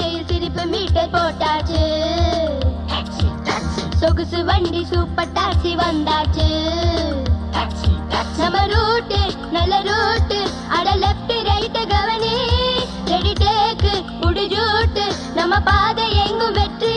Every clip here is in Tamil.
திரையில் சிரிப்பு மீட்டர் போட்டாச்சு சொகுசு வண்டி சூப்பர் டாக்ஸி வந்தாச்சு நம்ம ரூட்டு நல்ல ரூட்டு அட லெஃப்ட் ரைட் கவனி ரெடி டேக் முடிஜூட்டு நம்ம பாதை எங்கும் வெற்றி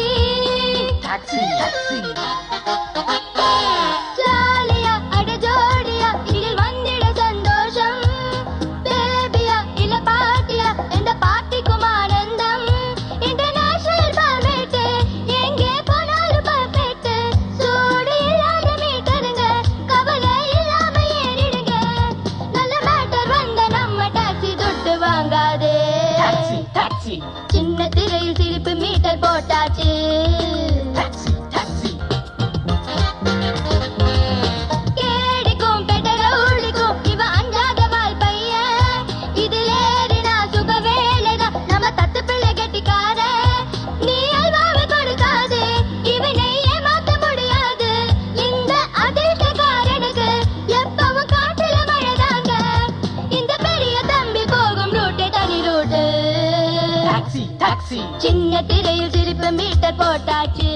ஜாலியா அட ஜோடியா இதில் வந்திட சந்தோஷம் பேபியா இல்ல பாட்டியா எந்த பாட்டிக்கும் ஆனந்தம் இன்டர்நேஷனல் பர்மிட் எங்கே போனாலும் பர்ஃபெக்ட் சூடு இல்லாத மீட்டருங்க கவலை இல்லாம ஏறிடுங்க நல்ல மேட்டர் வந்த நம்ம டாக்ஸி துட்டு வாங்காதே சின்ன திரையில் சிரிப்பு மீட்டர் போட்டாச்சு கேடிக்கும் பெட்டக உள்ளிக்கும் இவன் அஞ்சாத வால் பையன் இதுல ஏறினா சுக வேலைதான் நம்ம தத்து பிள்ளை கெட்டிக்கார நீ அல்வாவை கொடுக்காது இவனை ஏமாத்த முடியாது இந்த அதிர்ஷ்டக்காரனுக்கு எப்பவும் காட்டுல மழைதாங்க இந்த பெரிய தம்பி போகும் ரூட்டு தனி ரூட்டு சின்ன திரையில் சிரிப்பு மீட்டர் போட்டாச்சு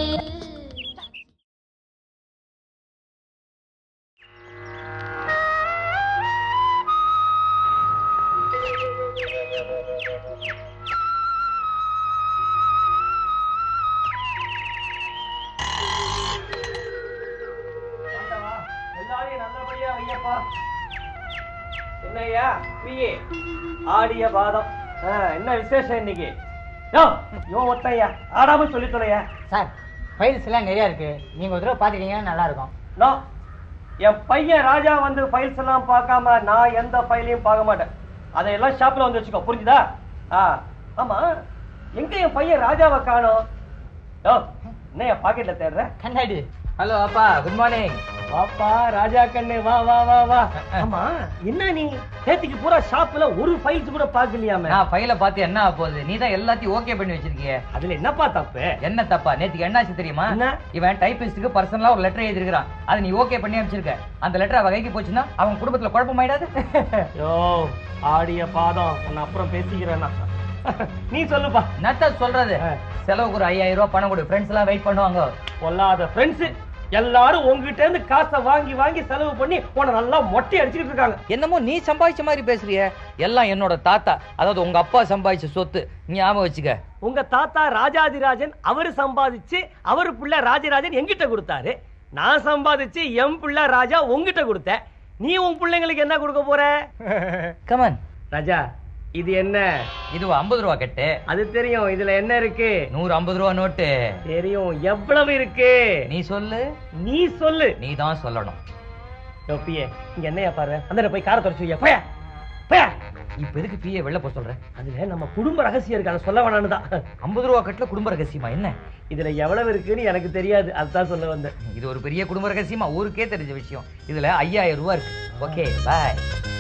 எல்லாரையும் நல்லபடியா வையப்பா என்னய்யா பிஏ ஆடிய பாதம் ஆ, என்ன விசேஷம் இன்னைக்கு யோ யோ ஒத்தையா ஆடாம சொல்லி தொலையா சார் ஃபைல்ஸ் எல்லாம் நிறைய இருக்கு நீங்க ஒரு தடவை பாத்துட்டீங்கன்னா நல்லா இருக்கும் நோ என் பையன் ராஜா வந்து ஃபைல்ஸ் எல்லாம் பார்க்காம நான் எந்த ஃபைலையும் பார்க்க மாட்டேன் அதையெல்லாம் ஷாப்ல வந்து வச்சுக்கோ புரிஞ்சுதா ஆ ஆமா எங்க என் பையன் ராஜாவை காணோம் யோ என்ன என் பாக்கெட்ல தேடுற கண்ணாடி ஹலோ அப்பா குட் மார்னிங் வாப்பா ராஜா கண்ணு வா வா வா வா ஆமா என்ன நீ நேத்திக்கு பூரா ஷாப்ல ஒரு ஃபைல்ஸ் கூட பாக்கலையாமே நான் ஃபைல பார்த்து என்ன ஆக போகுது நீ தான் எல்லாத்தையும் ஓகே பண்ணி வச்சிருக்கிய அதுல என்னப்பா தப்பு என்ன தப்பா நேத்துக்கு என்னாச்சு தெரியுமா என்ன? இவன் டைபிஸ்டுக்கு பர்சனலா ஒரு லெட்டர் எழுதிருக்கான் அதை நீ ஓகே பண்ணி அனுப்பிச்சிருக்க அந்த லெட்டர் அவ கைக்கு போச்சுன்னா அவன் குடும்பத்துல குழப்பமாயிடாது யோ ஆடிய பாதம் உன்னை அப்புறம் பேசிக்கிறேன் நான். நீ சொல்லுப்பா என்னத்த சொல்றது செலவுக்கு ஒரு ஐயாயிரம் ரூபாய் பணம் கொடு ஃப்ரெண்ட்ஸ் எல்லாம் வெயிட் பண்ணுவாங்க பொல்லாத ஃப்ரெண்ட்ஸ் எல்லாரும் உங்ககிட்ட இருந்து காசை வாங்கி வாங்கி செலவு பண்ணி உன்னை நல்லா மொட்டை அடிச்சுக்கிட்டு இருக்காங்க என்னமோ நீ சம்பாதிச்ச மாதிரி பேசுறிய எல்லாம் என்னோட தாத்தா அதாவது உங்க அப்பா சம்பாதிச்ச சொத்து ஞாபகம் வச்சுக்க உங்க தாத்தா ராஜாதிராஜன் அவரு சம்பாதிச்சு அவரு புள்ள ராஜராஜன் என்கிட்ட கொடுத்தாரு நான் சம்பாதிச்சு என் புள்ள ராஜா உங்ககிட்ட கொடுத்தேன் நீ உன் பிள்ளைங்களுக்கு என்ன கொடுக்க போற கமன் ராஜா இது என்ன இது ஐம்பது ரூபா கட்டு அது தெரியும் இதுல என்ன இருக்கு நூறு ஐம்பது ரூபா நோட்டு தெரியும் எவ்வளவு இருக்கு நீ சொல்லு நீ சொல்லு நீ தான் சொல்லணும் யோப்பியே இங்க என்னையா பாரு அந்த போய் காரை தொடச்சு வையா போயா போயா இப்ப எதுக்கு பிஏ வெளில போக சொல்ற அதுல நம்ம குடும்ப ரகசியம் இருக்கு அதை சொல்ல வேணான்னு தான் ஐம்பது ரூபா கட்டுல குடும்ப ரகசியமா என்ன இதுல எவ்வளவு இருக்குன்னு எனக்கு தெரியாது அதுதான் சொல்ல வந்தேன் இது ஒரு பெரிய குடும்ப ரகசியமா ஊருக்கே தெரிஞ்ச விஷயம் இதுல ஐயாயிரம் ரூபாய் இருக்கு ஓகே பாய்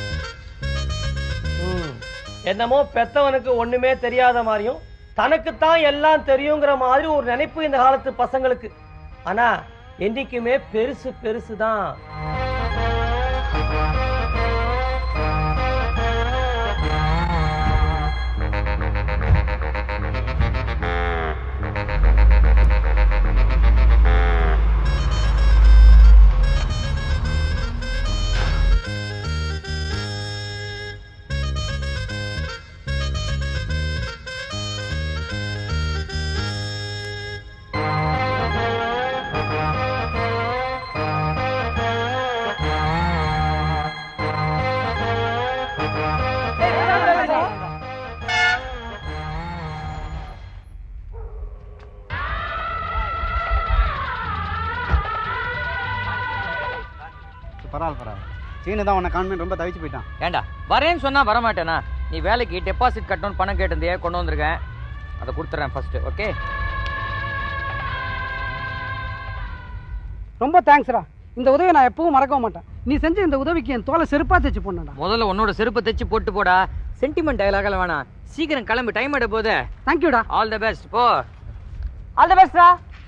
ம். என்னமோ பெத்தவனுக்கு ஒண்ணுமே தெரியாத மாதிரியும் தனக்குத்தான் எல்லாம் தெரியுங்கிற மாதிரி ஒரு நினைப்பு இந்த காலத்து பசங்களுக்கு ஆனா என்னைக்குமே பெருசு பெருசு தான் பரவாயில்ல பரவாயில்ல சீனு தான் உன்னை கான்மெண்ட் ரொம்ப தவிச்சு போயிட்டான் ஏண்டா வரேன்னு சொன்னா வர மாட்டேனா நீ வேலைக்கு டெபாசிட் கட்டணும்னு பணம் கேட்டிருந்தியே கொண்டு வந்திருக்கேன் அதை கொடுத்துறேன் ஃபர்ஸ்ட் ஓகே ரொம்ப தேங்க்ஸ்டா இந்த உதவியை நான் எப்பவும் மறக்கவும் மாட்டேன் நீ செஞ்ச இந்த உதவிக்கு என் தோலை செருப்பா தைச்சு போனடா முதல்ல உன்னோட செருப்பை தைச்சு போட்டு போடா சென்டிமெண்ட் டயலாக வேணாம் சீக்கிரம் கிளம்பி டைம் எடு போதே தேங்க்யூடா ஆல் த பெஸ்ட் போ ஆல் த பெஸ்ட்ரா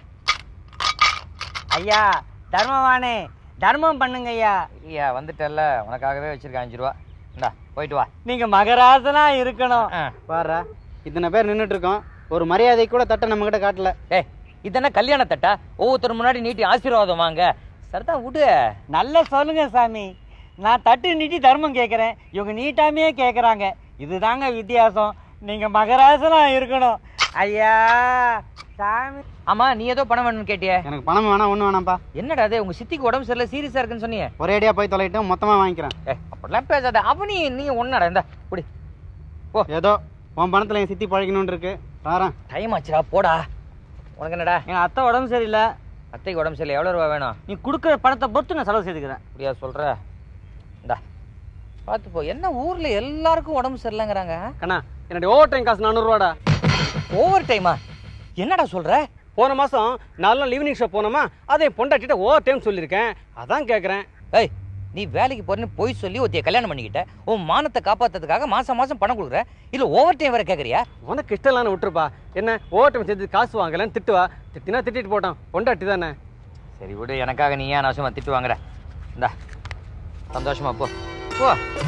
ஐயா தர்மவானே தர்மம் பண்ணுங்க ஐயா ஐயா வந்துட்டல்ல உனக்காகவே வச்சிருக்கேன் அஞ்சு ரூபா இந்தா போயிட்டு வா நீங்க மகராசனா இருக்கணும் ஆ. பாரு இத்தனை பேர் நின்றுட்டு இருக்கோம் ஒரு மரியாதை கூட தட்டை நம்ம கிட்ட காட்டல ஏய் இதென்ன கல்யாண தட்டா ஒவ்வொருத்தர் முன்னாடி நீட்டி ஆசீர்வாதம் வாங்க சரிதான் விடு நல்லா சொல்லுங்க சாமி நான் தட்டு நீட்டி தர்மம் கேட்குறேன் இவங்க நீட்டாமே கேட்குறாங்க இதுதாங்க வித்தியாசம் நீங்க மகராசனா இருக்கணும் ஐயா சாமி ஆமா நீ ஏதோ பணம் வேணும்னு கேட்டியே எனக்கு பணம் வேணாம் ஒன்றும் வேணாம்ப்பா என்னடா அது உங்க சித்திக்கு உடம்பு சரியில்லை சீரியஸா இருக்குன்னு சொன்னியே ஒரே அடியாக போய் தொலைட்டு மொத்தமாக வாங்கிக்கிறேன் ஏ அப்படிலாம் பேசாத அவ நீ நீ ஒன்னடா இந்த குடி ஏதோ உன் பணத்தில் என் சித்தி பழக்கணும்னு இருக்கு தாரேன் டைம் ஆச்சுடா போடா உனக்கு என்னடா எங்க அத்தை உடம்பு சரியில்லை அத்தைக்கு உடம்பு சரியில்லை எவ்வளவு ரூபா வேணும் நீ கொடுக்குற பணத்தை பொறுத்து நான் செலவு செய்துக்கிறேன் அப்படியா சொல்ற இந்தா பார்த்து போ என்ன ஊர்ல எல்லாருக்கும் உடம்பு சரியில்லைங்கிறாங்க கண்ணா என்னுடைய ஓவர் டைம் காசு நானூறுவாடா ஓவர் டைமா என்னடா சொல்ற போன மாசம் நாலு நாள் ஈவினிங் ஷோ போனோமா அதை என் பொண்டாட்டிட்ட ஓவர் டைம் சொல்லியிருக்கேன் அதான் கேட்குறேன் ஏய் நீ வேலைக்கு போறேன்னு போய் சொல்லி ஒருத்தைய கல்யாணம் பண்ணிக்கிட்ட உன் மானத்தை காப்பாத்துறதுக்காக மாசம் மாசம் பணம் கொடுக்குற இல்ல ஓவர் டைம் வேற கேக்குறியா உனக்கு இஷ்டம் இல்லைன்னு விட்டுருப்பா என்ன ஓவர் டைம் செஞ்சு காசு வாங்கலன்னு திட்டுவா திட்டினா திட்டிட்டு போட்டான் பொண்டாட்டி தானே சரி விடு எனக்காக நீ ஏன் அவசியமா திட்டு வாங்குற இந்தா சந்தோஷமா போ போ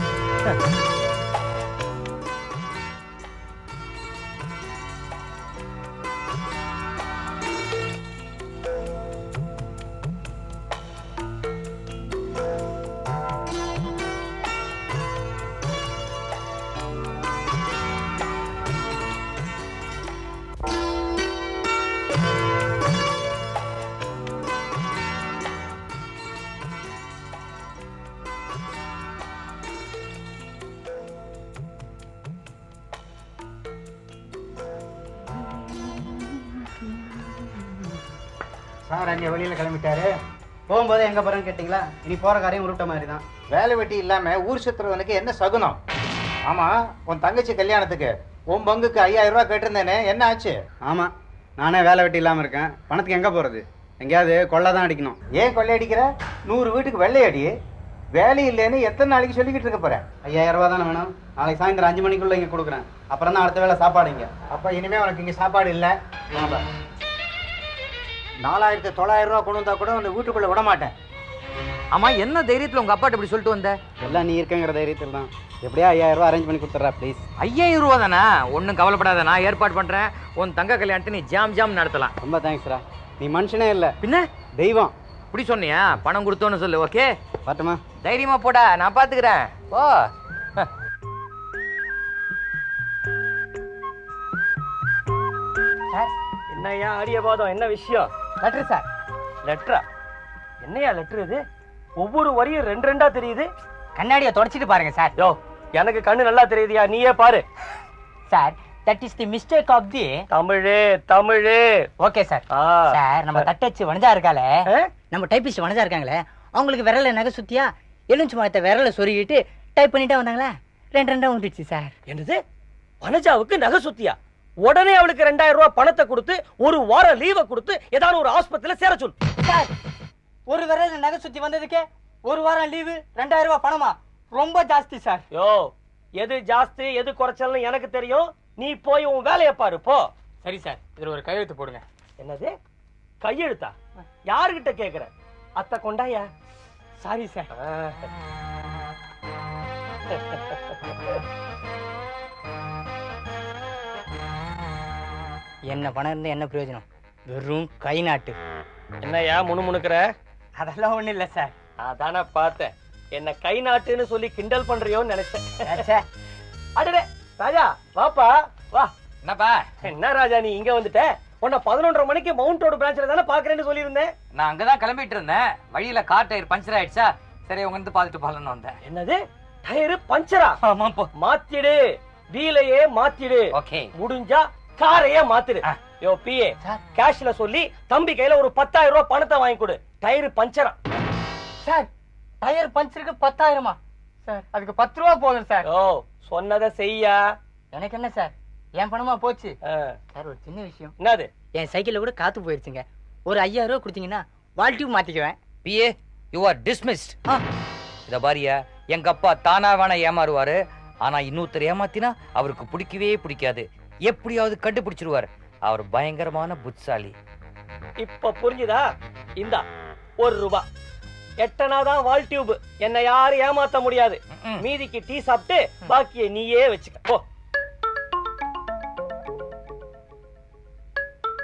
சார் அங்கே வெளியில் கிளம்பிட்டாரு போகும்போது எங்கே போகிறேன்னு கேட்டிங்களா இனி போகிற காரியம் உருட்ட மாதிரி தான் வேலை வெட்டி இல்லாம ஊர் சுத்துறவனுக்கு என்ன சகுனம் ஆமா உன் தங்கச்சி கல்யாணத்துக்கு உன் பங்குக்கு ஐயாயிரம் ரூபாய் கேட்டிருந்தேனே என்ன ஆச்சு ஆமாம் நானே வேலை வெட்டி இல்லாமல் இருக்கேன் பணத்துக்கு எங்கே போகிறது எங்கேயாவது கொள்ளை தான் அடிக்கணும் ஏன் கொள்ளையடிக்கிற நூறு வீட்டுக்கு வெள்ளையடி வேலை இல்லைன்னு எத்தனை நாளைக்கு சொல்லிக்கிட்டு இருக்க போற ஐயாயிரம் ரூபா தானே வேணும் நாளைக்கு சாயந்தரம் அஞ்சு மணிக்குள்ளே இங்கே கொடுக்குறேன் அப்புறம் தான் அடுத்த வேளை சாப்பாடு இங்கே அப்ப இனிமே உனக்கு இங்க சாப்பாடு இல்ல நாலாயிரத்தி தொள்ளாயிரம் ரூபாய் கொண்டு வந்தா கூட உன்னை வீட்டுக்குள்ள விட மாட்டேன் ஆமா என்ன தைரியத்துல உங்க அப்பாட்ட இப்படி சொல்லிட்டு வந்த எல்லாம் நீ இருக்கங்கிற தைரியத்தில் தான் எப்படியா ஐயாயிரம் ரூபா அரேஞ்ச் பண்ணி கொடுத்துட்றா ப்ளீஸ் ஐயாயிரம் ரூபா தானே ஒன்றும் கவலைப்படாத நான் ஏற்பாடு பண்றேன் உன் தங்க கல்யாணத்தை நீ ஜாம் ஜாம் நடத்தலாம் ரொம்ப தேங்க்ஸ்ரா நீ மனுஷனே இல்லை பின்ன தெய்வம் இப்படி சொன்னியா பணம் கொடுத்தோன்னு சொல்லு ஓகே பாட்டுமா தைரியமா போடா நான் பாத்துக்கிறேன் போ என்னய்யா ஆரியபாதம் என்ன விஷயம் லெட்டர் சார் லெட்டரா என்னையா லெட்டர் இது ஒவ்வொரு வரியும் ரெண்டு ரெண்டா தெரியுது கண்ணாடியை தொடச்சிட்டு பாருங்க சார் யோ எனக்கு கண்ணு நல்லா தெரியுதுயா நீயே பாரு sir that is the mistake of the தமிழே தமிழே ஓகே சார் ஆ. சார் நம்ம தட்டச்சு வனஜா இருக்காளே ஆ? நம்ம டைப்பிஸ்ட் வனஜா இருக்காங்களே அவங்களுக்கு விரல நகை சுத்தியா எலுமிச்சு மரத்தை விரல சொருகிட்டு டைப் பண்ணிட்டே வந்தாங்களா ரெண்டு ரெண்டா வந்துடுச்சு சார் என்னது வனஜாவுக்கு நகை சுத்தியா உடனே அவளுக்கு ரெண்டாயிரம் ரூபாய் பணத்தை கொடுத்து ஒரு வாரம் லீவை கொடுத்து ஏதாவது ஒரு ஆஸ்பத்திரியில சேர சொல்லு சார் ஒரு விரல நகை சுத்தி வந்ததுக்கே ஒரு வாரம் லீவு ரெண்டாயிரம் ரூபாய் பணமா ரொம்ப ஜாஸ்தி சார் யோ எது ஜாஸ்தி எது குறைச்சல்னு எனக்கு தெரியும் நீ போய் உன் வேலையை பாரு போ சரி சார் இதுல ஒரு கையெழுத்து போடுங்க என்னது கையெழுத்தா யாருகிட்ட கேக்குற அத்தை கொண்டாயா சாரி சார் என்ன பணம் இருந்து என்ன பிரயோஜனம் வெறும் கை நாட்டு என்னய்யா முணுமுணுக்கிற அதெல்லாம் ஒண்ணும் இல்ல சார் அதானே பார்த்தேன் என்ன கை நாட்டுன்னு சொல்லி கிண்டல் பண்றியோன்னு நினைச்சேன் ச்சே. அடடே ராஜா வாப்பா வா என்னப்பா என்ன ராஜா நீ இங்க வந்துட்ட உன்னை பதினொன்றரை மணிக்கு மவுண்ட் ரோடு பிரான்ச்ல தானே பாக்குறேன்னு சொல்லியிருந்தேன் நான் அங்கதான் கிளம்பிட்டு இருந்தேன் வழியில கார் டயர் பஞ்சர் ஆயிடுச்சா சரி உங்க இருந்து பார்த்துட்டு போகலன்னு வந்தேன் என்னது டயரு பஞ்சரா ஆமா போ மாத்திடு வீலையே மாத்திடு ஓகே முடிஞ்சா காரையே மாத்திடு ஆ. யோ பிஏ சார். கேஷ்ல சொல்லி தம்பி கையில ஒரு பத்தாயிரம் ரூபாய் பணத்தை வாங்கி கொடு டயரு பஞ்சரா சார் டயர் பஞ்சருக்கு பத்தாயிரமா சார் அதுக்கு பத்து ரூபா போதும் சார் யோ சொன்னதை செய்யா எனக்கு என்ன சார் என் பணமா போச்சு ஆ. சார் ஒரு சின்ன விஷயம் என்னது என் சைக்கிள்ல கூட காத்து போயிருச்சுங்க ஒரு ஐயாயிரம் ரூபா கொடுத்தீங்கன்னா வால் டியூப் மாத்திக்குவேன் பிஏ யூ ஆர் டிஸ்மிஸ்ட் இத பாரியா எங்க அப்பா தானா வேணா ஏமாறுவாரு ஆனா இன்னொருத்தர் ஏமாத்தினா அவருக்கு பிடிக்கவே பிடிக்காது எப்படியாவது கண்டுபிடிச்சிருவாரு அவர் பயங்கரமான புட்சாலி இப்ப புரிஞ்சுதா இந்தா ஒரு ரூபா எட்டனாதான் வால் டியூப் என்ன யாரும் ஏமாத்த முடியாது ம்ம். மீதிக்கு டீ சாப்பிட்டு பாக்கியை நீயே வச்சுக்க போ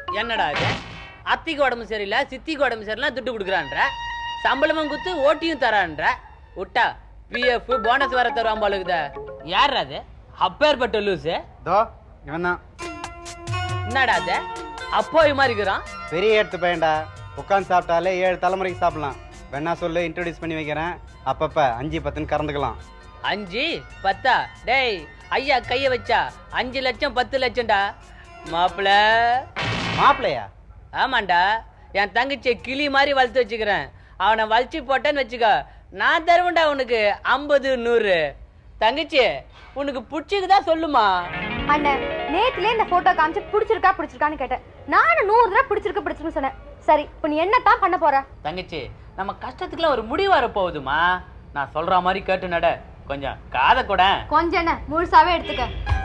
என்னடா இது அத்திக்கு உடம்பு சரியில்லை சித்திக்கு உடம்பு சரியில்லை துட்டு கொடுக்குறான்ற சம்பளமும் குத்து ஓட்டியும் தரான்ற விட்டா பிஎஃப் போனஸ் வேற தருவான் போல இருக்குதே யார் அது அப்பேற்பட்ட லூசு தோ இவன் தான் என்னடா அது அப்போ மாதிரி இருக்கிறான் பெரிய எடுத்து பையன்டா உட்காந்து சாப்பிட்டாலே ஏழு தலைமுறைக்கு சாப்பிடலாம் வேணா சொல்லு இன்ட்ரோடியூஸ் பண்ணி வைக்கிறேன் அப்பப்ப அஞ்சு பத்துன்னு கறந்துக்கலாம் அஞ்சு பத்தா டேய் ஐயா கைய வச்சா அஞ்சு லட்சம் பத்து லட்சம்டா மாப்பிள மாப்பிள்ளையா ஆமாண்டா என் தங்கச்சியை கிளி மாதிரி வளர்த்து வச்சுக்கிறேன் அவனை வளைச்சு போட்டேன்னு வச்சுக்கோ நான் தருவேன்டா உனக்கு ஐம்பது நூறு தங்கச்சி உனக்கு பிடிச்சதுதா சொல்லுமா அண்ணன் நேத்துல இந்த போட்டோ காமிச்சு பிடிச்சிருக்கா பிடிச்சிருக்கான்னு கேட்டேன் நானும் நூறு தடவை பிடிச்சிருக்கு பிடிச்சிருக்குன்னு சொன்னேன் சரி இப்போ நீ என்னத்தான் பண்ண போற தங்கச்சி நம்ம கஷ்டத்துக்குலாம் ஒரு முடிவு வர போகுதுமா நான் சொல்ற மாதிரி கேட்டு நட கொஞ்சம் காதை கூட கொஞ்சம் என்ன முழுசாவே எடுத்துக்க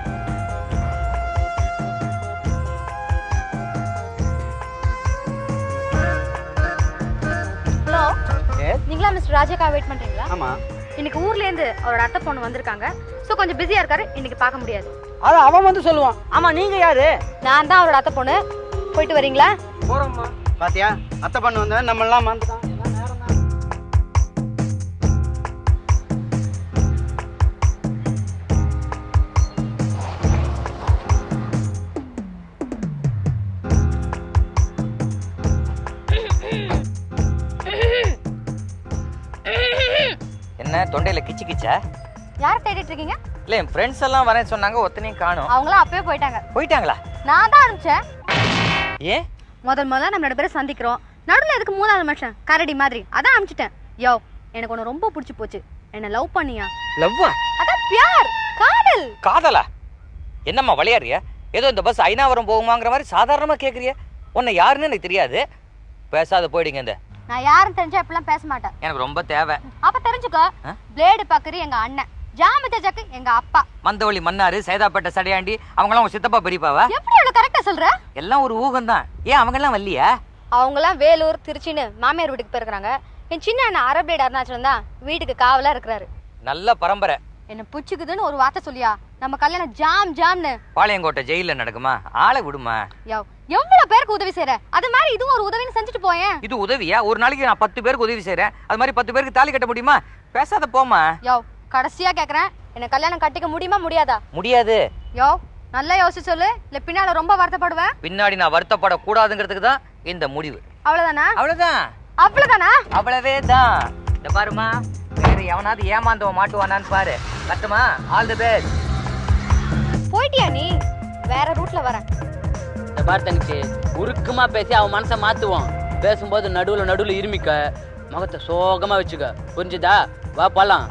ஹலோ நீங்களா மிஸ்டர் ராஜாக்கா வெயிட் பண்றீங்களா ஆமா இன்னைக்கு ஊர்ல இருந்து அவரோட அத்தை பொண்ணு வந்திருக்காங்க சோ கொஞ்சம் பிஸியா இருக்காரு இன்னைக்கு பார்க்க முடியாது அது அவன் வந்து சொல்லுவான் ஆமா நீங்க யாரு நான் தான் அவரோட அத்தை பொண்ணு போயிட்டு வரீங்களா போறோம்மா பாத்தியா அத்தை பண்ணு வந்தவன் நம்ம எல்லாம் மறந்துட்டான் என்ன தொண்டையில கிச்சு கிச்சா யார் தேடிட்டு இருக்கீங்க இல்ல என் ஃப்ரெண்ட்ஸ் எல்லாம் வரேன்னு சொன்னாங்க ஒத்தனையும் காணும் அவங்களாம் அப்பவே போயிட்டாங்க போயிட்டாங்களா நான் தான் அனுப்பிச்சேன் ஏன் முதல் முதல்ல நம்ம ரெண்டு பேரும் சந்திக்கிறோம் நடுவில் எதுக்கு மூணாவது மனுஷன் கரடி மாதிரி அதான் அனுப்பிச்சிட்டேன் யோ எனக்கு உன்னை ரொம்ப பிடிச்சி போச்சு என்ன லவ் பண்ணியா லவ்வா அதான் பியார் காதல் காதலா என்னம்மா விளையாடுறியா ஏதோ இந்த பஸ் ஐநாவரம் போகுமாங்கிற மாதிரி சாதாரணமா கேக்குறிய உன்னை யாருன்னு எனக்கு தெரியாது பேசாத போயிடுங்க இந்த நான் யாரும் தெரிஞ்சா இப்படிலாம் பேச மாட்டேன் எனக்கு ரொம்ப தேவை அப்ப தெரிஞ்சுக்கோ ஆ? பிளேடு பக்கரி எங்க அண்ணன் ஜாம தேஜாக்கு எங்க அப்பா மந்தவழி மன்னாரு சேதாப்பேட்டை சடையாண்டி அவங்களாம் உங்க சித்தப்பா பெரியப்பாவா எப்படி இவ்வளவு கரெக்டா சொல்ற எல்லாம் ஒரு ஊகம் தான் ஏன் அவங்க எல்லாம் வரலையா அவங்கலாம் வேலூர் திருச்சின்னு மாமியார் வீட்டுக்கு போயிருக்காங்க என் சின்ன அண்ணன் அரபிளேட் அருணாச்சலம் தான் வீட்டுக்கு காவலா இருக்கிறாரு நல்ல பரம்பரை என்ன புடிச்சுக்குதுன்னு ஒரு வார்த்தை சொல்லியா நம்ம கல்யாணம் ஜாம் ஜாம்னு பாளையங்கோட்டை ஜெயில நடக்குமா ஆளை விடுமா யோ எவ்வளவு பேருக்கு உதவி செய்யற அது மாதிரி இதுவும் ஒரு உதவின்னு செஞ்சுட்டு போயேன் இது உதவியா ஒரு நாளைக்கு நான் பத்து பேருக்கு உதவி செய்றேன் அது மாதிரி பத்து பேருக்கு தாலி கட்ட முடியுமா பேசாத போமா யோ கடைசியா கேக்குறேன் என்ன கல்யாணம் கட்டிக்க முடியுமா முடியாதா முடியாது யோ நல்லா யோசிச்சு சொல்லு இல்ல பின்னால ரொம்ப வருத்தப்படுவேன் பின்னாடி நான் வருத்தப்படக்கூடாதுங்கிறதுக்கு தான் இந்த முடிவு அவ்வளவுதானா அவ்வளவுதான் அவ்வளவுதானா அவ்வளவே தான் இந்த பாருமா வேற எவனாவது ஏமாந்தவன் மாட்டுவானான்னு பாரு கட்டுமா ஆல் தி பெஸ்ட் போயிட்டியா நீ வேற ரூட்ல வரேன் இந்த பார் தங்கச்சி உருக்கமா பேசி அவன் மனசை மாத்துவான் பேசும்போது நடுவுல நடுவுல இருமிக்க முகத்தை சோகமா வச்சுக்க புரிஞ்சுதா வா போலாம்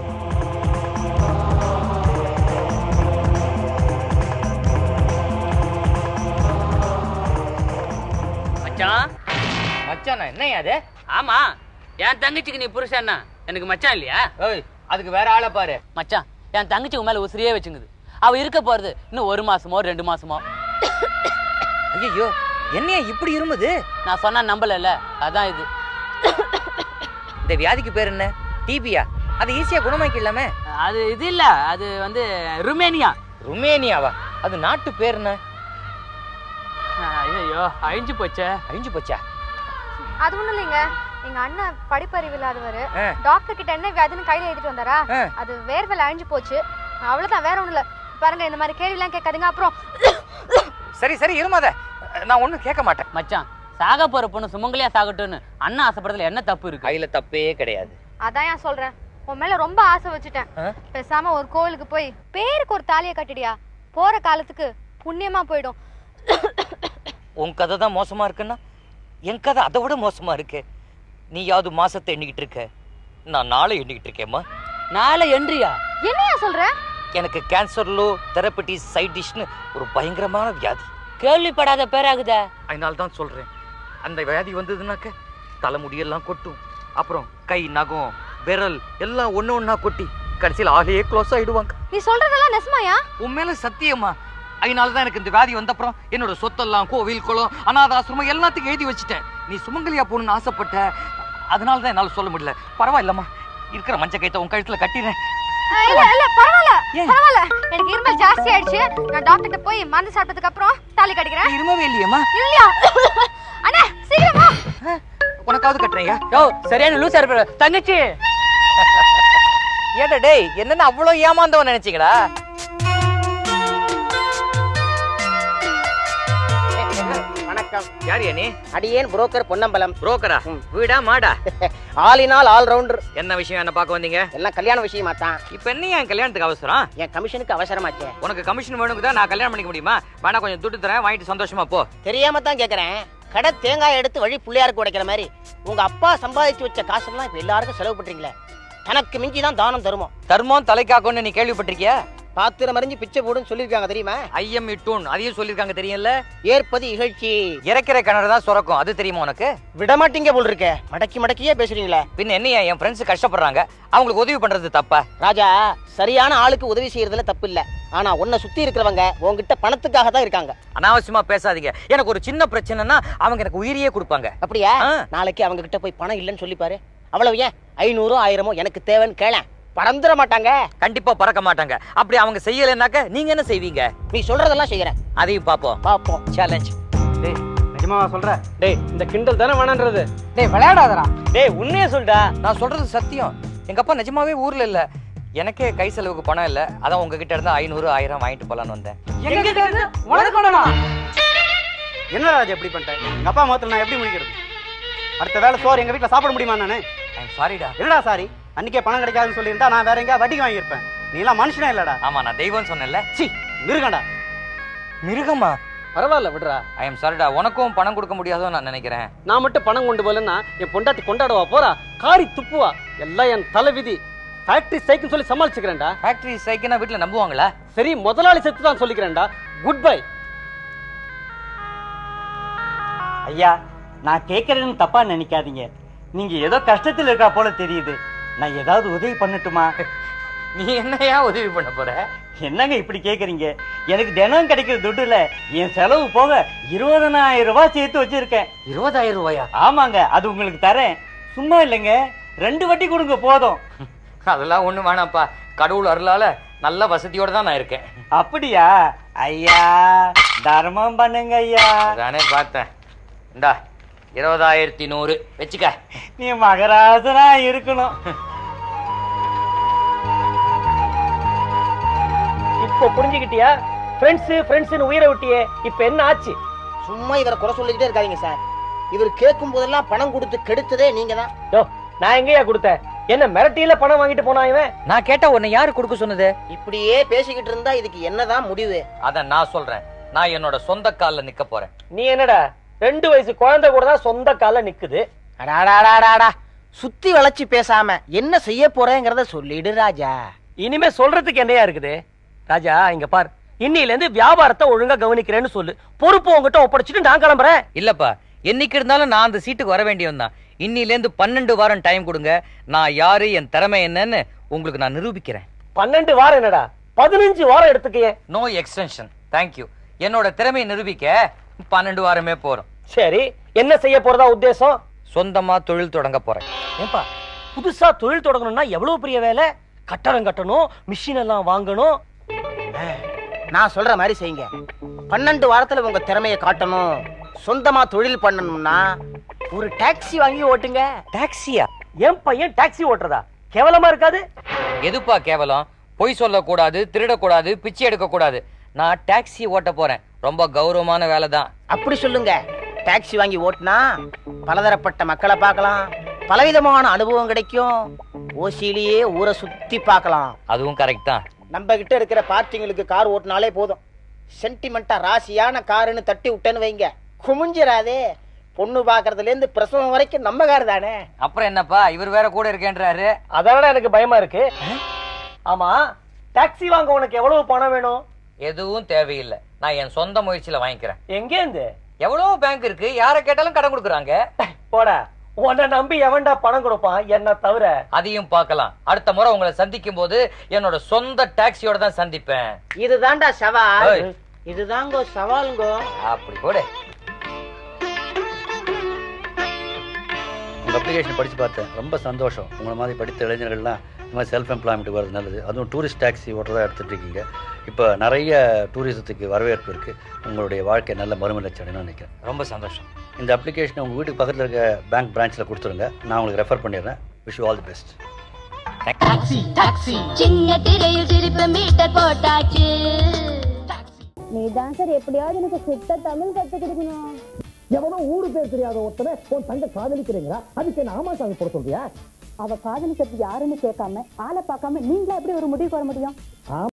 மச்சான் மச்சானா என்னையா அது ஆமா என் தங்கச்சிக்கு நீ புருஷன்னா எனக்கு மச்சான் இல்லையா ஏய் அதுக்கு வேற ஆளை பாரு மச்சான் என் தங்கச்சி உன் மேல உசிரியே வச்சுங்குது அவ இருக்க போறது இன்னும் ஒரு மாசமோ ரெண்டு மாசமோ ஐயோ என்னையா இப்படி இருமுது நான் சொன்னா நம்பலல்ல அதான் இது இந்த வியாதிக்கு பேர் என்ன டிபியா அது ஈஸியா குணமாக்கிடலாமே அது இது இல்ல அது வந்து ருமேனியா ருமேனியாவா அது நாட்டு பேர் என்ன ஐயோ அழிஞ்சு போச்சே அழிஞ்சு போச்சா அது ஒண்ணும் இல்லைங்க எங்க அண்ணன் படிப்பறிவு இல்லாதவரு ஆ. டாக்டர் கிட்ட என்ன வியாதின்னு கையில எழுதிட்டு வந்தாரா ஆ. அது வேர்வையில அழிஞ்சு போச்சு அவ்வளவுதான் வேற ஒண்ணும் இல்ல பாருங்க இந்த மாதிரி கேள்வி எல்லாம் கேட்காதீங்க அப்புறம் சரி சரி இருமாத நான் ஒண்ணும் கேட்க மாட்டேன் மச்சான் சாக போற பொண்ணு சுமங்கலியா சாகட்டும்னு அண்ணன் ஆசைப்படுறதுல என்ன தப்பு இருக்கு கையில தப்பே கிடையாது அதான் ஏன் சொல்றேன் உன் மேல ரொம்ப ஆசை வச்சுட்டேன் ஆ? பேசாம ஒரு கோவிலுக்கு போய் பேருக்கு ஒரு தாலியை கட்டிடியா போற காலத்துக்கு புண்ணியமா போயிடும் உன் கதை தான் மோசமா இருக்குன்னா என் கதை அதை விட மோசமா இருக்கு நீயாவது மாசத்தை எண்ணிக்கிட்டு இருக்க நான் நாளை எண்ணிக்கிட்டு இருக்கேம்மா நாளை என்றியா என்னையா சொல்ற எனக்கு கேன்சர்லோ தெரப்பட்டிஸ் சைட் டிஷ்னு ஒரு பயங்கரமான வியாதி கேள்விப்படாத பேராகுதே அதனால தான் சொல்றேன் அந்த வியாதி வந்ததுனாக்க தலைமுடியெல்லாம் கொட்டும் அப்புறம் கை நகம் விரல் எல்லாம் ஒண்ணு ஒண்ணா கொட்டி கடைசியில் ஆளே க்ளோஸ் ஆயிடுவாங்க நீ சொல்றதெல்லாம் நெசமாயா உன் மேல சத்தியமா அதனால தான் எனக்கு இந்த வியாதி வந்தப்புறம் என்னோட சொத்தெல்லாம் கோவில் குளம் அனாதாசிரமம் எல்லாத்துக்கும் எழுதி வச்சுட்டேன் நீ சுமங்கலியா போகணும்னு ஆசைப்பட்ட அதனால தான் என்னால சொல்ல முடியல பரவாயில்லம்மா இருக்கிற மஞ்ச கைத்த உன் கழுத்துல கட்டிடுறேன் ஆ, இல்ல இல்ல பரவாயில்ல ஏன்? பரவாயில்ல எனக்கு இருமல் ஜாஸ்தி ஆயிடுச்சு நான் டாக்டர் கிட்ட போய் மருந்து சாப்பிட்டதுக்கு அப்புறம் தாலி கட்டிக்கிறேன் நான் இருமவே இல்லையம்மா இல்லையா அண்ணா சீக்கிரமா உனக்காவது கட்டுறையா யோ சரியான லூசா இருப்ப தங்கச்சி ஏடா டேய் என்னன்னு அவ்வளவு ஏமாந்தவன் நினைச்சீங்களா வணக்கம் யார் நீ அடியேன் புரோக்கர் பொன்னம்பலம் புரோக்கரா வீடா மாடா ஆலினால் ஆல் ரவுண்டர் என்ன விஷயம் என்ன பார்க்க வந்தீங்க எல்லாம் கல்யாண விஷயமா தான் இப்ப என்ன என் கல்யாணத்துக்கு அவசரம் என் கமிஷனுக்கு அவசரமாச்சே உனக்கு கமிஷன் வேணுங்குதா நான் கல்யாணம் பண்ணிக்க முடியுமா வேணா கொஞ்சம் துட்டு தரேன் வாங்கிட்டு சந்தோஷமா போ தெரியாம தான் கேக்குறேன் கடை தேங்காய் எடுத்து வழி பிள்ளையாருக்கு உடைக்கிற மாதிரி உங்க அப்பா சம்பாதிச்சு வச்ச காசெல்லாம் இப்ப எல்லாருக்கும் செலவு பண்றீங்களே தனக்கு மிஞ்சி தான் தானம் தருமோ தர்மம் தலைக்காக்கும்னு நீ கேள்விப்பட்டிருக்கியா பாத்திரம் அறிஞ்சு பிச்சை போடுன்னு சொல்லியிருக்காங்க தெரியுமா ஐயம் இட்டூன் அதையும் சொல்லிருக்காங்க தெரியல ஏற்பது இகழ்ச்சி இறக்கிற கிணறு தான் சுரக்கும் அது தெரியுமா உனக்கு விடமாட்டீங்க போல் இருக்கே மடக்கி மடக்கியே பேசுறீங்களே பின்ன என்னையா என் ஃப்ரெண்ட்ஸ் கஷ்டப்படுறாங்க அவங்களுக்கு உதவி பண்றது தப்பா ராஜா சரியான ஆளுக்கு உதவி செய்யறதுல தப்பு இல்ல ஆனா உன்னை சுத்தி இருக்கிறவங்க உன்கிட்ட பணத்துக்காக தான் இருக்காங்க அனாவசியமா பேசாதீங்க எனக்கு ஒரு சின்ன பிரச்சனைனா அவங்க எனக்கு உயிரியே கொடுப்பாங்க அப்படியா ஆ. நாளைக்கு அவங்க கிட்ட போய் பணம் இல்லைன்னு சொல்லி பாரு அவ்வளவு ஏன் ஐநூறோ ஆயிரமோ எனக்கு தேவைன்னு கேள பறந்துட மாட்டாங்க கண்டிப்பா பறக்க மாட்டாங்க அப்படி அவங்க செய்யலைன்னாக்க நீங்க என்ன செய்வீங்க நீ சொல்றதெல்லாம் செய்யறேன் அதையும் பாப்போம் பாப்போம் சேலஞ்ச் டேய் நிஜமாவா சொல்ற டேய் இந்த கிண்டல் தானே வேணான்றது டேய் விளையாடாதடா டேய் உண்மையே சொல்டா நான் சொல்றது சத்தியம் எங்க அப்பா நிஜமாவே ஊர்ல இல்ல எனக்கே கை செலவுக்கு பணம் இல்ல அதான் உங்ககிட்ட இருந்து ஐநூறு ஆயிரம் வாங்கிட்டு போலான்னு வந்தேன் எங்க கிட்ட இருந்து உனக்கு வேணுமா என்ன ராஜா எப்படி பண்ணிட்டேன் எங்க அப்பா முகத்துல நான் எப்படி முடிக்கிறது அடுத்த வேலை சோறு எங்க வீட்டுல சாப்பிட முடியுமா நானு ஐம் சாரிடா என்னடா சாரி அன்னைக்கே பணம் கிடைக்காதுன்னு சொல்லியிருந்தா நான் வேற எங்கேயா வட்டிக்கு வாங்கியிருப்பேன் நீ எல்லாம் மனுஷனே இல்லடா ஆமா நான் தெய்வம் சொன்னேன்ல சி மிருகண்டா மிருகமா பரவாயில்ல விடுறா ஐ எம் சாரிடா உனக்கும் பணம் கொடுக்க முடியாதோ நான் நினைக்கிறேன் நான் மட்டும் பணம் கொண்டு போலன்னா என் பொண்டாட்டி கொண்டாடுவா போறா காரி துப்புவா எல்லாம் என் தலை விதி ஃபேக்டரி சைக்கிள் சொல்லி சமாளிச்சுக்கிறேன்டா ஃபேக்டரி சைக்கிள்னா வீட்டுல நம்புவாங்களா சரி முதலாளி செத்து தான் சொல்லிக்கிறேன்டா குட் பை ஐயா நான் கேட்கறேன்னு தப்பா நினைக்காதீங்க நீங்க ஏதோ கஷ்டத்தில் இருக்கா போல தெரியுது நான் ஏதாவது உதவி பண்ணட்டுமா நீ என்னையா உதவி பண்ண போற என்னங்க இப்படி கேக்குறீங்க எனக்கு தினம் கிடைக்கிற துட்டுல என் செலவு போக இருபதனாயிரம் ரூபாய் சேர்த்து வச்சிருக்கேன் இருபதாயிரம் ரூபாயா ஆமாங்க அது உங்களுக்கு தரேன் சும்மா இல்லைங்க ரெண்டு வட்டி கொடுங்க போதும் அதெல்லாம் ஒண்ணு வேணாம்ப்பா கடவுள் அருளால நல்ல வசதியோட தான் நான் இருக்கேன் அப்படியா ஐயா தர்மம் பண்ணுங்க ஐயா தானே பார்த்தேன் இந்தா இருபதாயிரத்தி நூறு வச்சுக்க நீ மகராசனா இருக்கணும் இப்போ புரிஞ்சுக்கிட்டியா ஃப்ரெண்ட்ஸ் ஃப்ரெண்ட்ஸ்னு உயிரை விட்டியே இப்போ என்ன ஆச்சு சும்மா இவரை குறை சொல்லிக்கிட்டே இருக்காதீங்க சார் இவர் கேட்கும் போதெல்லாம் பணம் கொடுத்து கெடுத்ததே நீங்க தான் யோ நான் எங்கேயா கொடுத்தேன் என்ன மிரட்டியில பணம் வாங்கிட்டு போனா இவன் நான் கேட்டா உன்னை யாரு கொடுக்க சொன்னது இப்படியே பேசிக்கிட்டு இருந்தா இதுக்கு என்னதான் முடிவு அத நான் சொல்றேன் நான் என்னோட சொந்த கால்ல நிக்க போறேன் நீ என்னடா ரெண்டு வயசு குழந்தை கூட தான் சொந்த கால நிக்குது அடாடாடாடாடா சுத்தி வளைச்சு பேசாம என்ன செய்ய போறேங்கிறத சொல்லிடு ராஜா இனிமே சொல்றதுக்கு என்னையா இருக்குது ராஜா இங்க பார் இன்னில இருந்து வியாபாரத்தை ஒழுங்கா கவனிக்கிறேன்னு சொல்லு பொறுப்பு உங்ககிட்ட ஒப்படைச்சிட்டு நான் கிளம்புறேன் இல்லப்பா என்னைக்கு இருந்தாலும் நான் அந்த சீட்டுக்கு வர வேண்டியவன் தான் இன்னில இருந்து பன்னெண்டு வாரம் டைம் கொடுங்க நான் யாரு என் திறமை என்னன்னு உங்களுக்கு நான் நிரூபிக்கிறேன் பன்னெண்டு வாரம் என்னடா பதினஞ்சு வாரம் எடுத்துக்கேன் நோ எக்ஸ்டென்ஷன் தேங்க்யூ என்னோட திறமையை நிரூபிக்க பன்னெண்டு வாரமே போறோம் சரி என்ன செய்ய போறதா உத்தேசம் சொந்தமா தொழில் தொடங்க போறேன் ஏன்பா புதுசா தொழில் தொடங்கணும்னா எவ்வளவு பெரிய வேலை கட்டடம் கட்டணும் மிஷின் எல்லாம் வாங்கணும் நான் சொல்ற மாதிரி செய்யுங்க பன்னெண்டு வாரத்துல உங்க திறமையை காட்டணும் சொந்தமா தொழில் பண்ணணும்னா ஒரு டாக்ஸி வாங்கி ஓட்டுங்க டாக்ஸியா என் பையன் டாக்ஸி ஓட்டுறதா கேவலமா இருக்காது எதுப்பா கேவலம் பொய் சொல்லக்கூடாது திருடக்கூடாது பிச்சை எடுக்கக்கூடாது நான் டாக்ஸி ஓட்ட போறேன் ரொம்ப கௌரவமான வேலை தான் அப்படி சொல்லுங்க டாக்ஸி வாங்கி ஓட்டுனா பலதரப்பட்ட மக்களை பார்க்கலாம் பலவிதமான அனுபவம் கிடைக்கும் ஓசியிலேயே ஊரை சுத்தி பார்க்கலாம் அதுவும் கரெக்ட் தான் நம்ம கிட்ட இருக்கிற பார்ட்டிங்களுக்கு கார் ஓட்டினாலே போதும் சென்டிமெண்டா ராசியான காருன்னு தட்டி விட்டேன்னு வைங்க குமிஞ்சிராதே பொண்ணு பாக்குறதுல இருந்து பிரசவம் வரைக்கும் நம்ம கார் தானே அப்புறம் என்னப்பா இவர் வேற கூட இருக்கேன்றாரு அதனால எனக்கு பயமா இருக்கு ஆமா டாக்ஸி வாங்க உனக்கு எவ்வளவு பணம் வேணும் எதுவும் தேவையில்லை நான் என் சொந்த முயற்சியில வாங்கிக்கிறேன் எங்கேருந்து எவ்வளவு பேங்க் இருக்கு யாரை கேட்டாலும் கடன் கொடுக்குறாங்க போடா உன்னை நம்பி எவன்டா பணம் கொடுப்பான் என்ன தவிர அதையும் பார்க்கலாம் அடுத்த முறை உங்களை சந்திக்கும் போது என்னோட சொந்த டாக்ஸியோட தான் சந்திப்பேன் இதுதான்டா சவால் ஏய். இதுதாங்கோ சவாலுங்கோ அப்படி கூட உங்கள் அப்ளிகேஷன் படித்து பார்த்தேன் ரொம்ப சந்தோஷம் உங்களை மாதிரி படித்த இளைஞர்கள்லாம் இந்த மாதிரி செல்ஃப் எம்ப்ளாய்மெண்ட் வரது நல்லது அதுவும் டூரிஸ்ட் டாக்ஸி ஓட்டுறதா எடுத்துகிட்டு இருக்கீங்க இப்போ நிறைய டூரிசத்துக்கு வரவேற்பு இருக்குது உங்களுடைய வாழ்க்கை நல்ல மறுமலர்ச்சி அடையணும்னு நினைக்கிறேன் ரொம்ப சந்தோஷம் இந்த அப்ளிகேஷனை உங்கள் வீட்டுக்கு பக்கத்தில் இருக்க பேங்க் பிரான்ச்சில் கொடுத்துருங்க நான் உங்களுக்கு ரெஃபர் பண்ணிடுறேன் விஷ் ஆல் தி பெஸ்ட் சின்ன திரையில் சிரிப்பு மீட்டர் போட்டாச்சு நீ தான் சார் எப்படியாவது எனக்கு சுத்த தமிழ் கத்து கொடுக்கணும் எவனோ ஊரு பேர் தெரியாத ஒருத்தனை உன் தங்க காதலிக்கிறீங்களா அதுக்கு என்ன ஆமா சாமி போட சொல்றியா அவ காதலிக்கிறது யாருன்னு கேட்காம ஆளை பார்க்காம நீங்களா எப்படி ஒரு முடிவுக்கு வர முடியும்